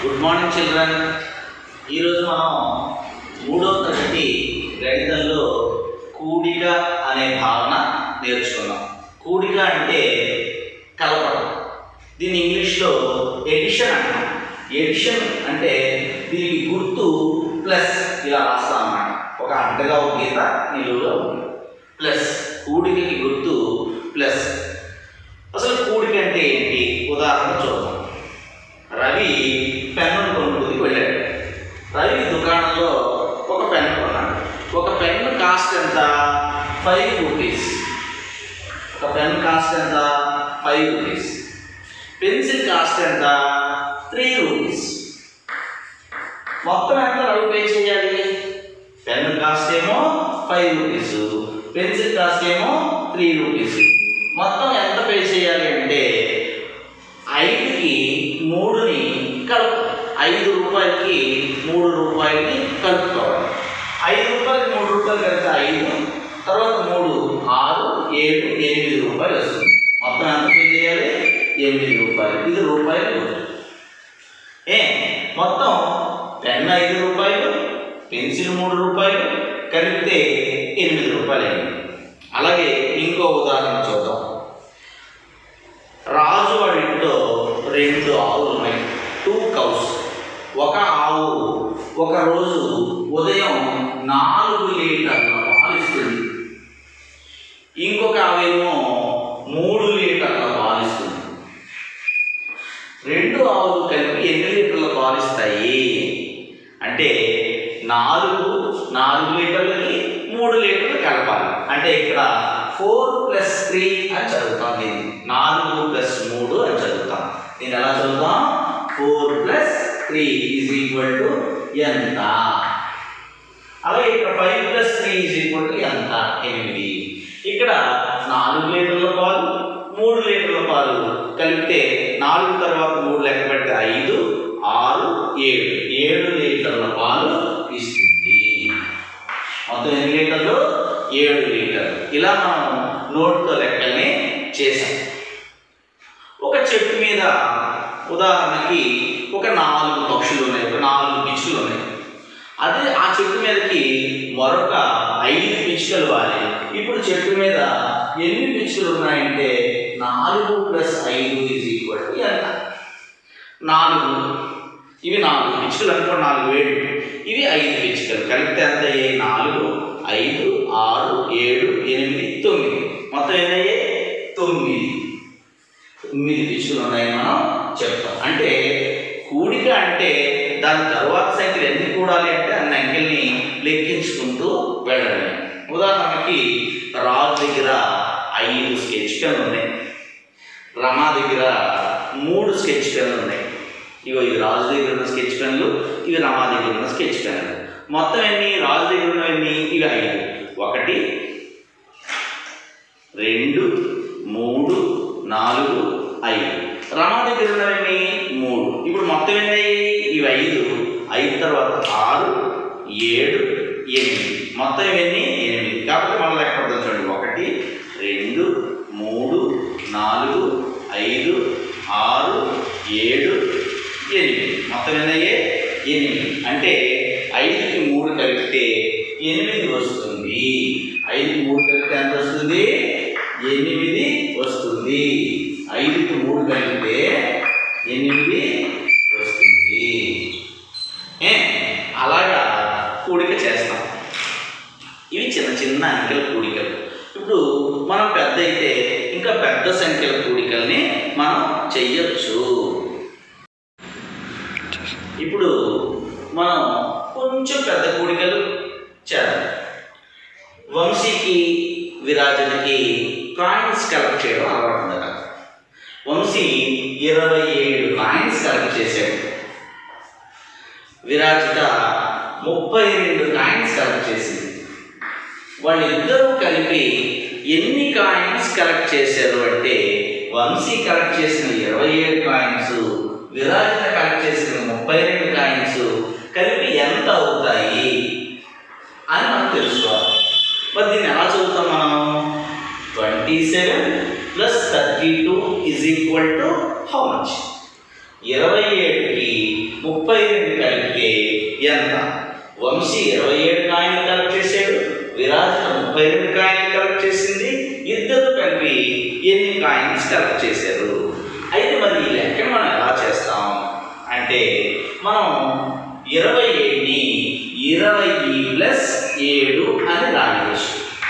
Good morning children ఈరోజు మనం మూడో తరగతి గణితంలో కూడిక అనే భావన నేర్చుకున్నాం కూడిక అంటే కలపడం దీన్ని ఇంగ్లీష్లో ఎడిషన్ అంటాం ఎడిషన్ అంటే దీనికి గుర్తు ప్లస్ ఇలా రాస్తాం అన్నమాట ఒక అడ్డగా ఒక గీత నిలువుగా ఉంది ప్లస్ కూడికకి గుర్తు ప్లస్ అసలు కూడిక అంటే ఏంటి ఉదాహరణ చూద్దాం రవి పెన్నును కొనుక్కుందుకు వెళ్ళాడు రవి దుకాణంలో ఒక పెన్ కొన్నాడు ఒక పెన్ కాస్ట్ ఎంత ఫైవ్ రూపీస్ ఒక పెన్ కాస్ట్ ఎంత ఫైవ్ రూపీస్ పెన్సిల్ కాస్ట్ ఎంత త్రీ రూపీస్ మొత్తం ఎంత రవి పే చేయాలి పెన్ కాస్ట్ ఏమో ఫైవ్ రూపీస్ పెన్సిల్ కాస్ట్ ఏమో త్రీ రూపీస్ మొత్తం ఎంత పే చేయాలి అంటే ఐదుకి మూడుని కలుపు ఐదు రూపాయలకి మూడు రూపాయలని కలుపుకోవాలి ఐదు రూపాయలకి మూడు రూపాయలు కలిపితే ఐదు తర్వాత మూడు ఆరు ఏడు ఎనిమిది రూపాయలు వస్తుంది మొత్తం ఎంత పే చేయాలి ఎనిమిది రూపాయలు ఇది రూపాయలు గుర్తు. ఏ మొత్తం పెన్ ఐదు రూపాయలు పెన్సిల్ మూడు రూపాయలు కలిపితే ఎనిమిది రూపాయలు అయింది అలాగే ఇంకో ఉదాహరణ చూద్దాం రాజు వాడి ఇంట్లో రెండు ఆవులు ఉన్నాయి టూ కౌస్ ఒక ఆవు ఒక రోజు ఉదయం నాలుగు లీటర్ల పాలు ఇస్తుంది ఇంకొక ఆవేమో మూడు లీటర్ల పాలు ఇస్తుంది రెండు ఆవులు కలిపి ఎన్ని లీటర్ల పాలు ఇస్తాయి అంటే నాలుగు నాలుగు లీటర్లకి మూడు లీటర్లు కలపాలి అంటే ఇక్కడ ఫోర్ ప్లస్ త్రీ అని చదువుతాం దీన్ని నాలుగు ప్లస్ మూడు అని చదువుతాం దీన్ని ఎలా చదువుతాం four plus three is equal to ఎంత అలాగే ఇక్కడ five plus three is equal to ఎంత ఎనిమిది ఇక్కడ నాలుగు లీటర్ల పాలు మూడు లీటర్ల పాలు కలిపితే నాలుగు తర్వాత మూడు లెక్క పెడితే ఐదు ఆరు ఏడు ఏడు లీటర్ల పాలు ఇస్తుంది మొత్తం ఎన్ని లీటర్లు ఏడు లీటర్లు ఇలా మనం నోట్తో లెక్కల్ని చేసాం ఒక చెట్టు మీద ఉదాహరణకి ఒక నాలుగు పక్షులు ఉన్నాయి ఒక నాలుగు పిచ్చుకలు ఉన్నాయి అదే ఆ చెట్టు మీదకి మరొక ఐదు పిచ్చుకలు వాలి ఇప్పుడు చెట్టు మీద ఎన్ని పిచ్చుకలు ఉన్నాయంటే నాలుగు ప్లస్ ఐదు ఈజ్ ఈక్వల్ టు ఎంత నాలుగు ఇవి నాలుగు పిచ్చుకలు అనుకో నాలుగు వేడు ఇవి ఐదు పిచ్చుకలు కలిపితే ఎంత అయ్యాయి నాలుగు ఐదు ఆరు ఏడు ఎనిమిది తొమ్మిది మొత్తం ఎన్ని అయ్యాయి తొమ్మిది తొమ్మిది పిచ్చుకలు ఉన్నాయని మనం చెప్తాం అంటే కూడిక అంటే దాని తర్వాత సంఖ్యలు ఎన్ని కూడాలి అంటే అన్ని అంకెల్ని లెక్కించుకుంటూ వెళ్ళడమే ఉదాహరణకి రాజు దగ్గర ఐదు స్కెచ్ పెన్లు ఉన్నాయి రమా దగ్గర మూడు స్కెచ్ పెన్లు ఉన్నాయి ఇగో ఇవి రాజు దగ్గర ఉన్న స్కెచ్ పెన్లు ఇవి రమా దగ్గర ఉన్న స్కెచ్ పెన్లు మొత్తం ఎన్ని రాజు దగ్గర ఉన్నవన్నీ ఇవి ఐదు ఒకటి రెండు మూడు నాలుగు ఐదు రమా దగ్గర ఉన్నవన్నీ మూడు ఇప్పుడు మొత్తం ఎన్ని అయ్యాయి ఇవి ఐదు ఐదు తర్వాత ఆరు ఏడు ఎనిమిది మొత్తం ఇవన్నీ ఎనిమిది కాబట్టి మనం లెక్క పెడతాం చూడండి ఒకటి రెండు మూడు నాలుగు ఐదు ఆరు ఏడు ఎనిమిది మొత్తం ఎన్ని అయ్యాయి ఎనిమిది అంటే ఐదుకి మూడు కలిపితే ఎనిమిది వస్తుంది ఐదుకి మూడు కలిపితే ఎంత వస్తుంది ఎనిమిది వస్తుంది ఐదుకి మూడు కలిపితే ఎనిమిది వస్తుంది ఏ అలాగా కూడిక చేస్తాం ఇవి చిన్న చిన్న అంకెల కూడికలు ఇప్పుడు మనం పెద్ద అయితే ఇంకా పెద్ద సంఖ్యల కూడికల్ని మనం చెయ్యొచ్చు ఇప్పుడు మనం కొంచెం పెద్ద కూడికలు చేద్దాం వంశీకి విరాజనకి కాయిన్స్ కలెక్ట్ చేయడం అలవాటు ఉందట వంశీ ఇరవై ఏడు కాయిన్స్ కలెక్ట్ చేశాడు విరాజిత ముప్పై రెండు కాయిన్స్ కలెక్ట్ చేసింది వాళ్ళిద్దరూ కలిపి ఎన్ని కాయిన్స్ కలెక్ట్ చేశారు అంటే వంశీ కలెక్ట్ చేసిన ఇరవై ఏడు కాయిన్స్ విరాజిత కలెక్ట్ చేసిన ముప్పై రెండు కాయిన్స్ కలిపి ఎంత అవుతాయి అని మనం తెలుసుకోవాలి మరి దీన్ని ఎలా చదువుతాం మనం twenty seven plus thirty two is equal to how much ఇరవై ఏడుకి ముప్పై రెండు కలిపితే ఎంత వంశీ ఇరవై ఏడు కాయిన్లు కలెక్ట్ చేశాడు విరాజన ముప్పై రెండు కాయిన్లు కలెక్ట్ చేసింది ఇద్దరు కలిపి ఎన్ని కాయిన్స్ కలెక్ట్ చేశారు అయితే మరి ఈ లెక్కను మనం ఎలా చేస్తాం అంటే మనం ఇరవై ఏడుని ఇరవై ప్లస్ ఏడు అని రాయవచ్చు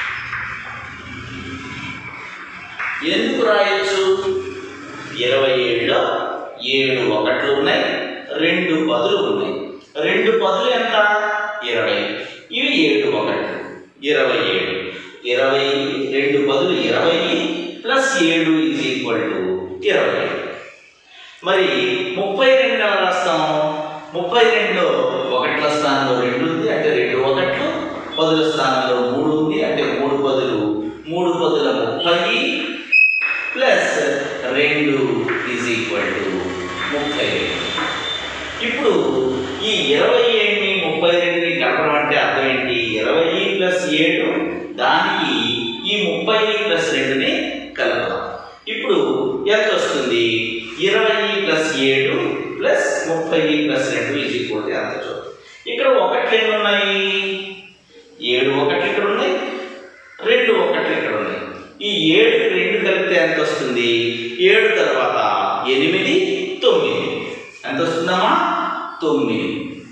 ఎందుకు రాయొచ్చు ఇరవై ఏడులో ఏడు ఒకట్లు ఉన్నాయి రెండు పదులు ఉన్నాయి రెండు పదులు ఎంత ఇరవై ఇవి ఏడు ఒకట్లు ఇరవై ఏడు ఇరవై రెండు పదులు ఇరవై ప్లస్ ఏడు ఈజ్ ఈక్వల్ టు ఇరవై ఏడు మరి ముప్పై రెండు ఎలా రాస్తాం ముప్పై రెండులో ఒకట్ల స్థానంలో రెండు ఉంది అంటే రెండు ఒకట్లు పదుల స్థానంలో మూడు ఉంది అంటే మూడు పదులు మూడు పదుల ముప్పై ప్లస్ రెండు ఈజ్ ఈక్వల్ టు ముప్పై ఇప్పుడు ఈ ఇరవై ఏడుని ముప్పై రెండుని కలపడం అంటే అర్థం ఏంటి ఇరవై ప్లస్ ఏడు దానికి ఈ ముప్పై ప్లస్ రెండుని కలపడం ఇప్పుడు ఎంత వస్తుంది ఇరవై ప్లస్ ఏడు ప్లస్ ముప్పై ప్లస్ రెండు ఈజ్ ఈక్వల్ టు ఎంత చూడండి ఇక్కడ ఒకటి ఎన్ని ఉన్నాయి ఏడు ఒకటి ఇక్కడ ఉన్నాయి రెండు ఒకటి ఇక్కడ ఉన్నాయి ఈ ఏడు రెండు కలిపితే ఎంత వస్తుంది ఏడు తర్వాత ఎనిమిది తొమ్మిది ఎంత వస్తుందమ్మా తొమ్మిది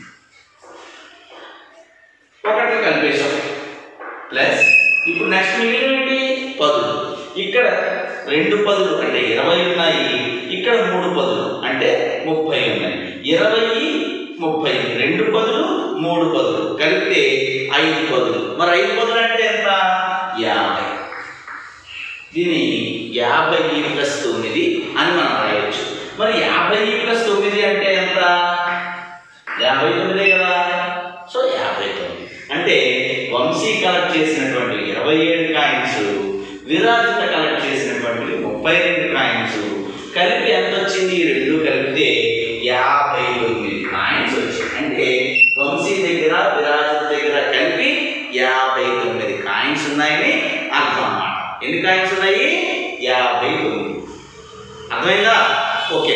ఒకటి కలిపేశాం ప్లస్ ఇప్పుడు నెక్స్ట్ మిగిలిన ఏంటి పదులు ఇక్కడ రెండు పదులు అంటే ఇరవై ఉన్నాయి ఇక్కడ మూడు పదులు అంటే ముప్పై ఉన్నాయి ఇరవై ముప్పై రెండు పదులు మూడు పదులు కలిపితే ఐదు పదులు మరి ఐదు పదులు అంటే ఎంత యాభై దీన్ని యాభై ప్లస్ తొమ్మిది అని మనం రాయొచ్చు మరి యాభై ప్లస్ తొమ్మిది అంటే ఎంత యాభై తొమ్మిదే కదా సో యాభై తొమ్మిది అంటే వంశీ కలెక్ట్ చేసినటువంటి ఇరవై ఏడు కాయిన్స్ విరాజిత కలెక్ట్ చేసినటువంటి ముప్పై రెండు కాయిన్స్ కలిపి ఎంత వచ్చింది ఈ రెండు కలిపితే యాభై తొమ్మిది కాయిన్స్ వచ్చాయి అంటే వంశీ దగ్గర విరాజిత దగ్గర కలిపి యాభై తొమ్మిది కాయిన్స్ ఉన్నాయని అర్థం అన్నమాట ఎన్ని కాయిన్స్ ఉన్నాయి యాభై తొమ్మిది అర్థమైందా ఓకే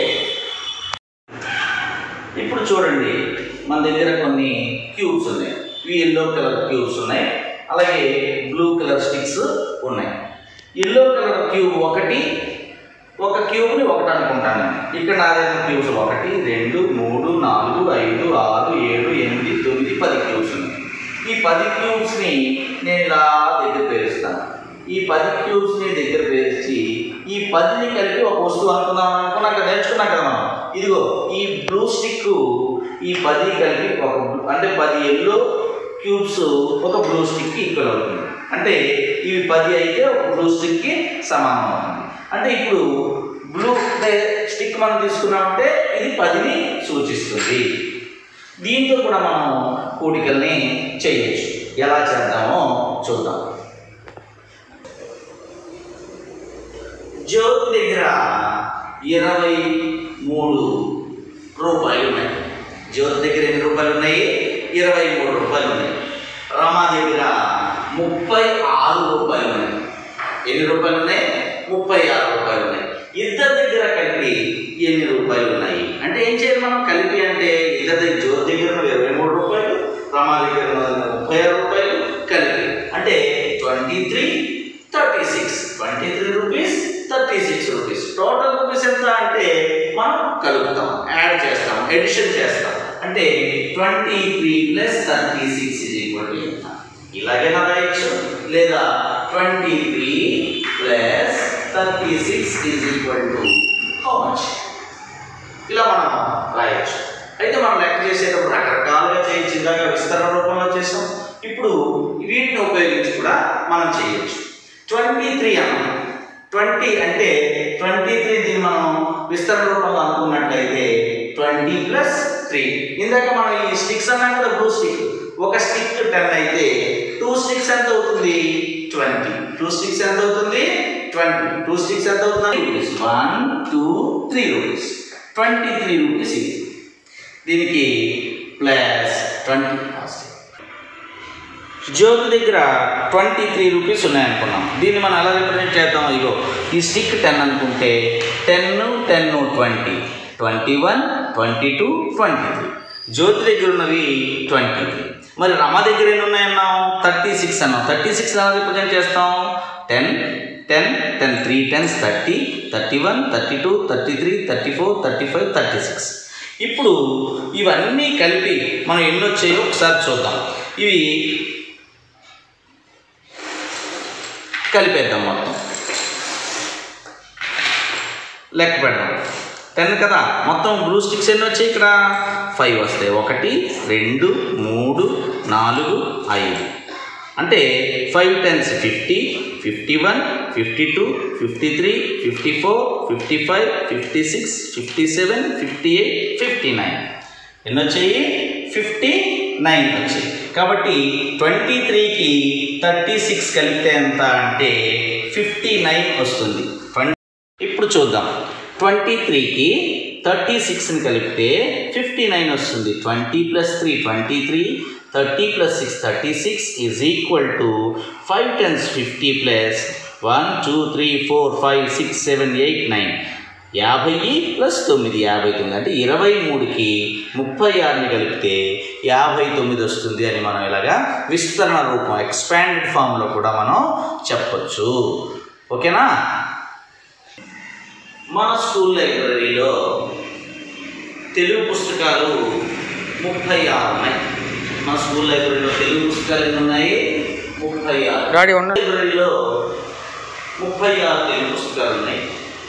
ఇప్పుడు చూడండి మన దగ్గర కొన్ని క్యూబ్స్ ఉన్నాయి ఇవి ఎల్లో కలర్ క్యూబ్స్ ఉన్నాయి అలాగే బ్లూ కలర్ స్టిక్స్ ఉన్నాయి ఎల్లో కలర్ క్యూబ్ ఒకటి ఒక క్యూబ్ని ఒకటి అనుకుంటాను నేను. ఇక్కడ నా దగ్గర క్యూబ్స్ ఒకటి రెండు మూడు నాలుగు ఐదు ఆరు ఏడు ఎనిమిది తొమ్మిది పది క్యూబ్స్ ఉన్నాయి ఈ పది క్యూబ్స్ని నేను ఇలా దగ్గర పేరుస్తాను ఈ పది క్యూబ్స్ని దగ్గర పేర్చి ఈ పదిని కలిపి ఒక వస్తువు అనుకుందాం అనుకున్నాం కదా నేర్చుకున్నాం కదా మనం ఇదిగో ఈ బ్లూ స్టిక్ ఈ పది కలిపి ఒక blue- అంటే పది ఎల్లో క్యూబ్స్ ఒక బ్లూ స్టిక్కి ఈక్వల్ అవుతుంది అంటే ఇవి పది అయితే ఒక బ్లూ స్టిక్కి సమానం అవుతుంది అంటే ఇప్పుడు బ్లూ స్టిక్ మనం తీసుకున్నామంటే ఇది పదిని సూచిస్తుంది దీంతో కూడా మనం కూడికల్ని చేయొచ్చు ఎలా చేద్దామో చూద్దాం జ్యోతి దగ్గర ఇరవై మూడు రూపాయలు ఉన్నాయి జ్యోతి దగ్గర ఎన్ని రూపాయలు ఉన్నాయి ఇరవై మూడు రూపాయలు ఉన్నాయి రమా దగ్గర ముప్పై ఆరు రూపాయలు ఉన్నాయి ఎన్ని రూపాయలు ఉన్నాయి ముప్పై ఆరు రూపాయలు ఉన్నాయి ఇద్దరి దగ్గర కలిపి ఎన్ని రూపాయలు ఉన్నాయి అంటే ఏం చేయాలి మనం కలిపి అంటే ఇద్దరి దగ్గర జ్యోతి దగ్గర ఉన్న ఇరవై మూడు రూపాయలు రమా దగ్గర ఉన్న ముప్పై ఆరు రూపాయలు కలిపి అంటే twenty three thirty six twenty three rupees thirty six rupees total rupees ఎంత అంటే మనం కలుపుతాం యాడ్ చేస్తాం ఎడిషన్ చేస్తాం అంటే twenty three plus thirty six is equal to ఎంత ఇలాగైనా రాయొచ్చు లేదా twenty three plus thirty six is equal to how much ఇలా మనం రాయొచ్చు అయితే మనం లెక్క చేసేటప్పుడు రకరకాలుగా చేయొచ్చు ఇందాక విస్తరణ రూపంలో చేసాం ఇప్పుడు వీటిని ఉపయోగించి కూడా మనం చేయొచ్చు ట్వంటీ త్రీ అన్నాం ట్వంటీ అంటే ట్వంటీ త్రీ దీన్ని మనం విస్తరణ రూపంలో అనుకున్నట్లయితే ట్వంటీ ప్లస్ త్రీ ఇందాక మనం ఈ స్టిక్స్ అన్నాం కదా బ్లూ స్టిక్ ఒక స్టిక్ టెన్ అయితే టూ స్టిక్స్ ఎంత అవుతుంది ట్వంటీ టూ స్టిక్స్ ఎంత అవుతుంది ట్వంటీ టూ స్టిక్స్ ఎంత అవుతుంది rupees one two three rupees twenty three rupees ఇది దీనికి ప్లస్ ట్వంటీ జ్యోతి దగ్గర ట్వంటీ త్రీ రూపీస్ ఉన్నాయనుకున్నాం దీన్ని మనం ఎలా రిప్రజెంట్ చేద్దాం ఇగో ఈ స్టిక్ టెన్ అనుకుంటే ten ten twenty twenty one twenty two twenty three Jyoti దగ్గర ఉన్నవి ట్వంటీ త్రీ మరి రమ దగ్గర ఎన్ని ఉన్నాయన్నాం థర్టీ సిక్స్ అన్నాం థర్టీ సిక్స్ ఎలా రిప్రజెంట్ చేస్తాం ten ten ten three tens thirty thirty one thirty two thirty three thirty four thirty five thirty six ఇప్పుడు ఇవన్నీ కలిపి మనం ఎన్ని వచ్చాయో ఒకసారి చూద్దాం ఇవి కలిపేద్దాం మొత్తం లెక్క పెడదాం టెన్ కదా మొత్తం బ్లూ స్టిక్స్ ఎన్ని వచ్చాయి ఇక్కడ ఫైవ్ వస్తాయి ఒకటి రెండు మూడు నాలుగు ఐదు అంటే five tens fifty fifty one fifty two fifty three fifty four fifty five fifty six fifty seven fifty eight fifty nine ఎన్ని వచ్చాయి ఫిఫ్టీ నైన్ వచ్చాయి కాబట్టి ట్వంటీ త్రీకి థర్టీ సిక్స్ కలిపితే ఎంత అంటే ఫిఫ్టీ నైన్ వస్తుంది ట్వంటీ ఇప్పుడు చూద్దాం ట్వంటీ త్రీకి థర్టీ సిక్స్ని కలిపితే ఫిఫ్టీ నైన్ వస్తుంది twenty plus three twenty three thirty plus six thirty six is equal to five tens fifty plus one two three four five six seven eight nine యాభై plus తొమ్మిది యాభై తొమ్మిది అంటే ఇరవై మూడుకి ముప్పై ఆరుని కలిపితే యాభై తొమ్మిది వస్తుంది అని మనం ఇలాగా విస్తరణ రూపం ఎక్స్పాండెడ్ ఫామ్లో కూడా మనం చెప్పొచ్చు ఓకేనా మన స్కూల్ లైబ్రరీలో తెలుగు పుస్తకాలు ముప్పై ఆరు ఉన్నాయి మన స్కూల్ లైబ్రరీలో తెలుగు పుస్తకాలు ఎన్ని ఉన్నాయి ముప్పై ఆరు డాడీ ఉన్న లైబ్రరీలో ముప్పై ఆరు తెలుగు పుస్తకాలు ఉన్నాయి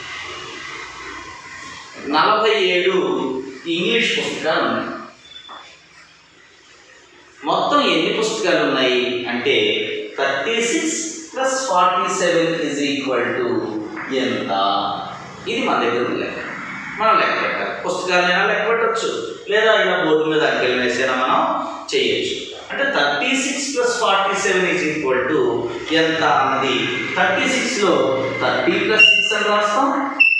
నలభై ఏడు ఇంగ్లీష్ పుస్తకాలు ఉన్నాయి మొత్తం ఎన్ని పుస్తకాలు ఉన్నాయి అంటే thirty six plus forty seven is equal to ఎంత ఇది మన దగ్గర ఉంది లెక్క మనం లెక్క పెట్టాలి పుస్తకాలైనా లెక్క పెట్టచ్చు లేదా ఇలా బోర్డు మీద అంకెలు వేసైనా మనం చేయొచ్చు అంటే thirty six plus forty seven is equal to ఎంత అన్నది థర్టీ సిక్స్లో థర్టీ ప్లస్ సిక్స్ అని రాస్తాం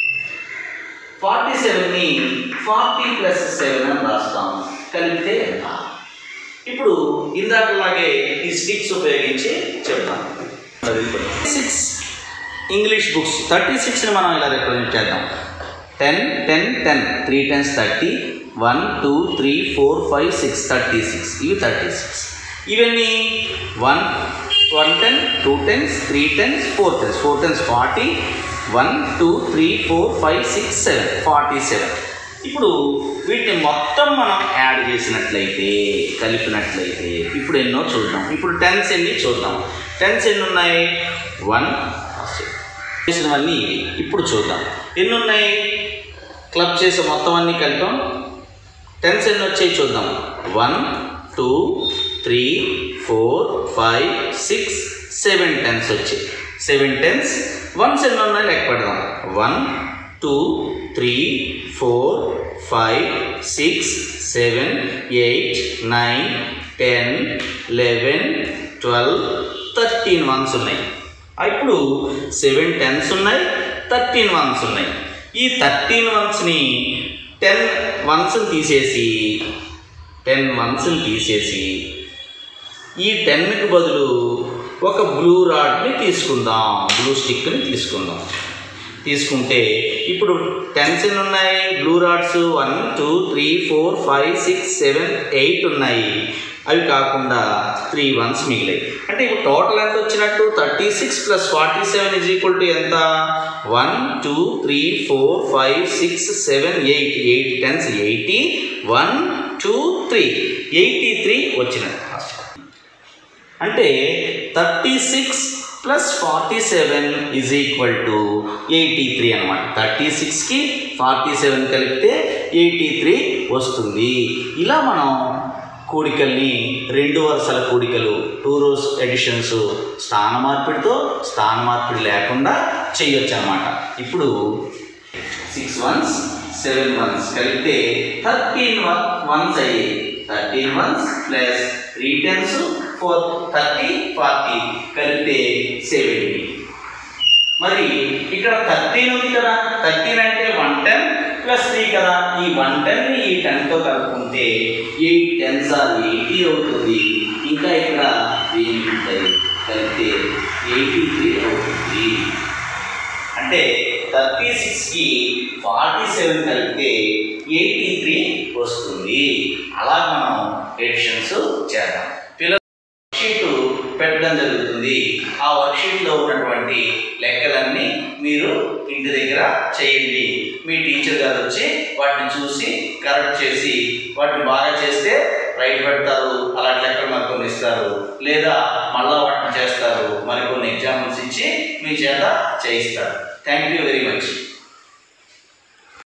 ఫార్టీ సెవెన్ని ఫార్టీ ప్లస్ సెవెన్ అని రాస్తాం కలిపితే ఎంత ఇప్పుడు ఇందాకలాగే ఈ స్టిక్స్ ఉపయోగించి చెప్తాను సిక్స్ ఇంగ్లీష్ బుక్స్ థర్టీ సిక్స్ని మనం ఇలా రిప్రజెంట్ చేద్దాం ten ten ten three tens thirty one two three four five six thirty six ఇవి థర్టీ సిక్స్ ఇవన్నీ one one ten two tens three tens four tens four tens forty one two three four five six seven forty seven ఇప్పుడు వీటిని మొత్తం మనం add చేసినట్లయితే కలిపినట్లయితే ఇప్పుడు ఎన్నో చూద్దాం ఇప్పుడు టెన్స్ ఎన్ని చూద్దాం టెన్స్ ఎన్ని ఉన్నాయి వన్ చేసినవన్నీ ఇవి ఇప్పుడు చూద్దాం ఎన్ని ఉన్నాయి క్లబ్ చేసే మొత్తం అన్నీ కలిపాం టెన్స్ ఎన్ని వచ్చాయి చూద్దాం one two three four five six seven tens వచ్చాయి సెవెన్ టెన్స్ వన్స్ ఎన్ని ఉన్నాయి లెక్క పెడదాం one two three four five six seven eight nine ten eleven twelve thirteen ones ఉన్నాయి ఇప్పుడు సెవెన్ టెన్స్ ఉన్నాయి థర్టీన్ వన్స్ ఉన్నాయి ఈ థర్టీన్ వన్స్ని టెన్ వన్స్ని తీసేసి టెన్ వన్స్ని తీసేసి ఈ టెన్కి బదులు ఒక బ్లూ రాడ్ని తీసుకుందాం బ్లూ స్టిక్ని తీసుకుందాం తీసుకుంటే ఇప్పుడు టెన్స్ ఎన్ని ఉన్నాయి blue rods one two three four five six seven eight ఉన్నాయి అవి కాకుండా త్రీ వన్స్ మిగిలాయి అంటే ఇప్పుడు టోటల్ ఎంత వచ్చినట్టు thirty six plus forty seven is equal to ఎంత one two three four five six seven eight eight tens eighty one two three eighty three వచ్చినట్టు అంటే thirty six plus forty seven is equal to eighty three అనమాట thirty సిక్స్కి forty seven కలిపితే eighty three వస్తుంది ఇలా మనం కూడికల్ని రెండు వరుసల కూడికలు టూ రోస్ ఎడిషన్స్ స్థాన మార్పిడితో స్థాన మార్పిడి లేకుండా చేయొచ్చు అనమాట ఇప్పుడు సిక్స్ వన్స్ సెవెన్ వన్స్ కలిపితే థర్టీన్ వన్ వన్స్ అయ్యాయి thirteen ones plus three tens four thirty forty కలిపితే సెవెంటీ మరి ఇక్కడ థర్టీన్ ఉంది కదా థర్టీన్ అంటే వన్ టెన్ ప్లస్ త్రీ కదా ఈ వన్ టెన్ని ఈ టెన్తో కలుపుకుంటే ఎయిట్ టెన్స్ ఆర్ ఎయిటీ అవుతుంది ఇంకా ఇక్కడ దీని ఉంటాయి కలిపితే ఎయిటీ త్రీ అవుతుంది అంటే థర్టీ సిక్స్కి ఫార్టీ సెవెన్ కలిపితే ఎయిటీ త్రీ వస్తుంది అలా మనం ఎడిషన్స్ చేద్దాం పిల్లలు వర్క్షీట్ పెట్టడం జరుగుతుంది ఆ వర్క్షీట్లో ఉన్నటువంటి లెక్కలన్నీ మీరు ఇంటి దగ్గర చేయండి మీ టీచర్ గారు వచ్చి వాటిని చూసి కరెక్ట్ చేసి వాటిని బాగా చేస్తే రైట్ పెడతారు అలాంటి లెక్కలు మనకు కొన్ని ఇస్తారు లేదా మళ్ళా వాటిని చేస్తారు మరికొన్ని ఎగ్జాంపుల్స్ ఇచ్చి మీ చేత చేయిస్తారు థ్యాంక్ యూ వెరీ మచ్